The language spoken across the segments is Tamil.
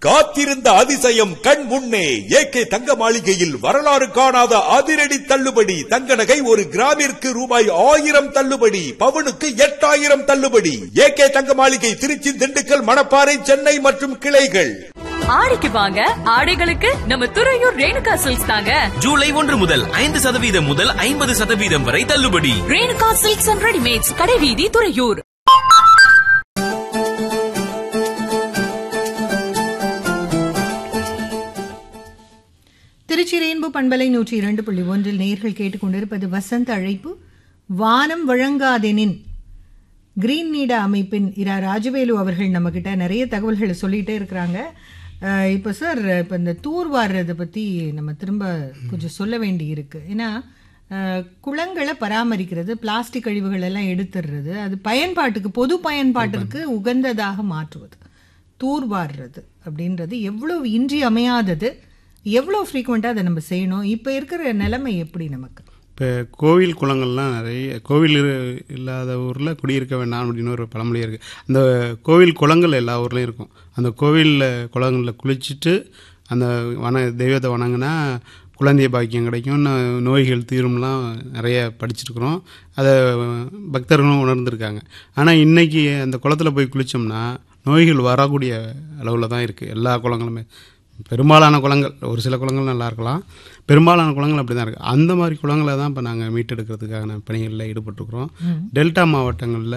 காத்திருந்த அதிசயம் கண் முன்னே ஏகே தங்க மாளிகையில் வரலாறு காணாத அதிரடி தள்ளுபடி தங்க நகை ஒரு கிராமிற்கு ரூபாய் ஆயிரம் தள்ளுபடி பவுனுக்கு எட்டாயிரம் தள்ளுபடி ஏகே தங்க மாளிகை திருச்சி திண்டுக்கல் மணப்பாறை சென்னை மற்றும் கிளைகள் ஆடிக்கு வாங்க ஆடைகளுக்கு நம்ம துறையூர் ரேணுகா சில்க்ஸ் தாங்க ஜூலை ஒன்று முதல் ஐந்து சதவீதம் முதல் ஐம்பது சதவீதம் வரை தள்ளுபடி ரேணுகா சில்க்ஸ் அண்ட் ரெடிமேட்ஸ் கடைவீதி துறையூர் திருச்சி ரெயின்போ பண்பலை நூற்றி இரண்டு புள்ளி ஒன்றில் நேர்கள் கேட்டுக்கொண்டிருப்பது வசந்த அழைப்பு வானம் வழங்காதெனின் கிரீன் நீடா அமைப்பின் இரா ராஜவேலு அவர்கள் நம்மக்கிட்ட நிறைய தகவல்களை சொல்லிகிட்டே இருக்கிறாங்க அஹ், இப்போ சார் இப்போ இந்த தூர் வாடுறதை பற்றி நம்ம திரும்ப கொஞ்சம் சொல்ல வேண்டி இருக்கு ஏன்னா அஹ், குளங்களை பராமரிக்கிறது பிளாஸ்டிக் கழிவுகள் எல்லாம் எடுத்துடுறது அது பயன்பாட்டுக்கு பொது பயன்பாட்டிற்கு உகந்ததாக மாற்றுவது தூர்வாடுறது அப்படின்றது எவ்வளவு இன்றியமையாதது எவ்வளோ ஃப்ரீக்வெண்ட்டாக அதை நம்ம செய்யணும் இப்போ இருக்கிற நிலைமை எப்படி நமக்கு இப்போ கோவில் குளங்கள்லாம் நிறைய கோவில் இரு- இல்லாத ஊரில் குடியிருக்க வேண்டாம் அப்படின்னு ஒரு பழமொழி இருக்குது அந்த கோவில் குளங்கள் எல்லா ஊர்லேயும் இருக்கும் அந்த கோவிலில் குளங்களில் குளிச்சுட்டு அந்த வன தெய்வத்தை வணங்கினா குழந்தைய பாக்கியம் கிடைக்கும் நோ- நோய்கள் தீரும்லாம் நிறைய படிச்சிருக்கிறோம் அதை பக்தர்களும் உணர்ந்திருக்காங்க ஆனால் இன்றைக்கி அந்த குளத்தில் போய் குளித்தோம்னா நோய்கள் வரக்கூடிய அளவில் தான் இருக்குது எல்லா குளங்களுமே பெரும்பாலான குளங்கள் ஒரு சில குளங்கள் நல்லா இருக்கலாம் பெரும்பாலான குளங்கள் அப்படி தான் இருக்குது அந்த மாதிரி குளங்களை தான் இப்போ நாங்கள் மீட்டெடுக்கிறதுக்கான பணிகளில் ஈடுபட்டிருக்கிறோம் டெல்டா மாவட்டங்களில்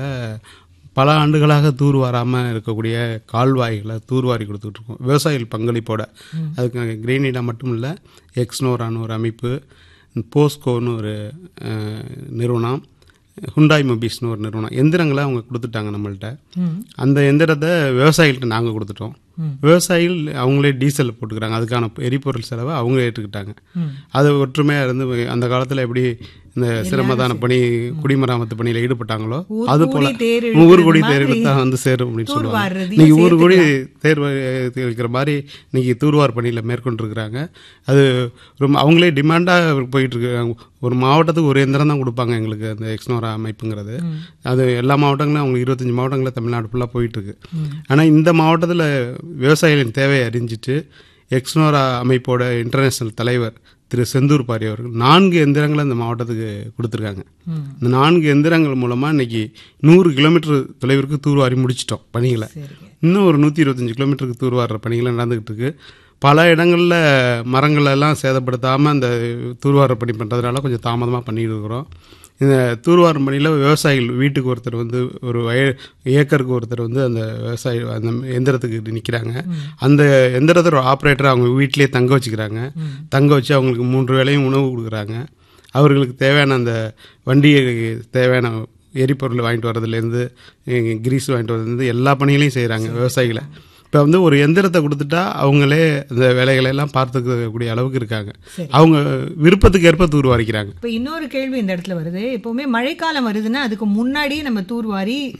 பல ஆண்டுகளாக தூர் வராமல் இருக்கக்கூடிய கால்வாய்களை தூர்வாரி கொடுத்துட்டு இருக்கோம் விவசாயிகள் பங்களிப்போட அதுக்கு கிரீனிடா மட்டும் இல்லை எக்ஸ்னோரான்னு ஒரு அமைப்பு போஸ்கோன்னு ஒரு அஹ், நிறுவனம் ஹுண்டாய் மொபீஸ்னு ஒரு நிறுவனம் எந்திரங்களை அவங்க கொடுத்துட்டாங்க நம்மள்ட்ட அந்த எந்திரத்தை விவசாயிகள்கிட்ட நாங்கள் கொடுத்துட்டோம் விவசாயிகள் அவங்களே டீசல் போட்டுக்கிறாங்க அதுக்கான எரிபொருள் செலவை அவங்க ஏற்றுக்கிட்டாங்க அது ஒற்றுமையாக இருந்து அந்த காலத்தில் எப்படி இந்த சிரமதான பணி குடிமராமத்து பணியில் ஈடுபட்டாங்களோ ஊர் அது கூடி போல தேர் ஊர் இழுக்கிறது கூடி தேர் மாதிரி இழுத்தா வந்து சேரும் அப்படின்னு தூர் சொல்லுவாங்க வார்றதையும் இன்னைக்கு ஊர் கூடி சேர்த்துக்கலாம். தேர்வு இருக்கிற மாதிரி இன்னைக்கு தூர்வார் பணியில் மேற்கொண்டிருக்கிறாங்க அது ரொம்ப அவங்களே டிமாண்டாக போயிட்டு இருக்கு ஒரு மாவட்டத்துக்கு ஒரு எந்திரம் தான் கொடுப்பாங்க எங்களுக்கு அந்த எக்ஸ்னோரா அமைப்புங்கிறது அது எல்லா மாவட்டங்களும் அவங்களுக்கு இருபத்தஞ்சி மாவட்டங்களில் தமிழ்நாடு ஃபுல்லாக போயிட்டு இருக்கு ஆனால் இந்த மாவட்டத்தில் விவசாயிகளின் தேவையை அறிஞ்சிட்டு எக்ஸ்னோரா அமைப்போட இன்டர்நேஷனல் தலைவர் திரு செந்தூர் பாரி அவர்கள் நான்கு எந்திரங்களை இந்த மாவட்டத்துக்கு கொடுத்துருக்காங்க இந்த நான்கு எந்திரங்கள் மூலமாக இன்னைக்கு நூறு கிலோமீட்டர் தொலைவிற்கு தூர்வாரி முடிச்சிட்டோம் பணிகளை இன்னும் ஒரு நூற்றி இருபத்தஞ்சி கிலோமீட்டருக்கு தூர்வாடுற பணிகள் நடந்துகிட்டு இருக்கு பல இடங்களில் மரங்கள் எல்லாம் சேதப்படுத்தாமல் அந்த தூர்வார பணி பண்ணுறதுனால கொஞ்சம் தாமதமாக பண்ணிட்டு இருக்கிறோம் இந்த தூர்வாரும் பணியில் விவசாயிகள் வீட்டுக்கு ஒருத்தர் வந்து ஒரு வய ஏக்கருக்கு ஒருத்தர் வந்து அந்த விவசாயி அந்த எந்திரத்துக்கு நிற்கிறாங்க அந்த எந்திரத்தோட ஆப்ரேட்டரை அவங்க வீட்டிலேயே தங்க வச்சுக்கிறாங்க தங்க வச்சு அவங்களுக்கு மூன்று வேளையும் உணவு கொடுக்குறாங்க அவர்களுக்கு தேவையான அந்த வண்டிக்கு தேவையான எரிபொருள் வாங்கிட்டு வர்றதுலேருந்து கிரீஸ் வாங்கிட்டு வர்றதுலேருந்து எல்லா பணிகளையும் செய்கிறாங்க விவசாயிகளை இப்போ வந்து ஒரு எந்திரத்தை கொடுத்துட்டா அவங்களே அந்த வேலைகளை எல்லாம் பார்த்துக்கக்கூடிய அளவுக்கு இருக்காங்க அவங்க விருப்பத்துக்கு ஏற்ப தூர் வாரிக்கிறாங்க இப்போ இன்னொரு கேள்வி இந்த இடத்துல வருது எப்பவுமே மழைக்காலம் வருதுன்னா அதுக்கு முன்னாடியே நம்ம தூர்வாரி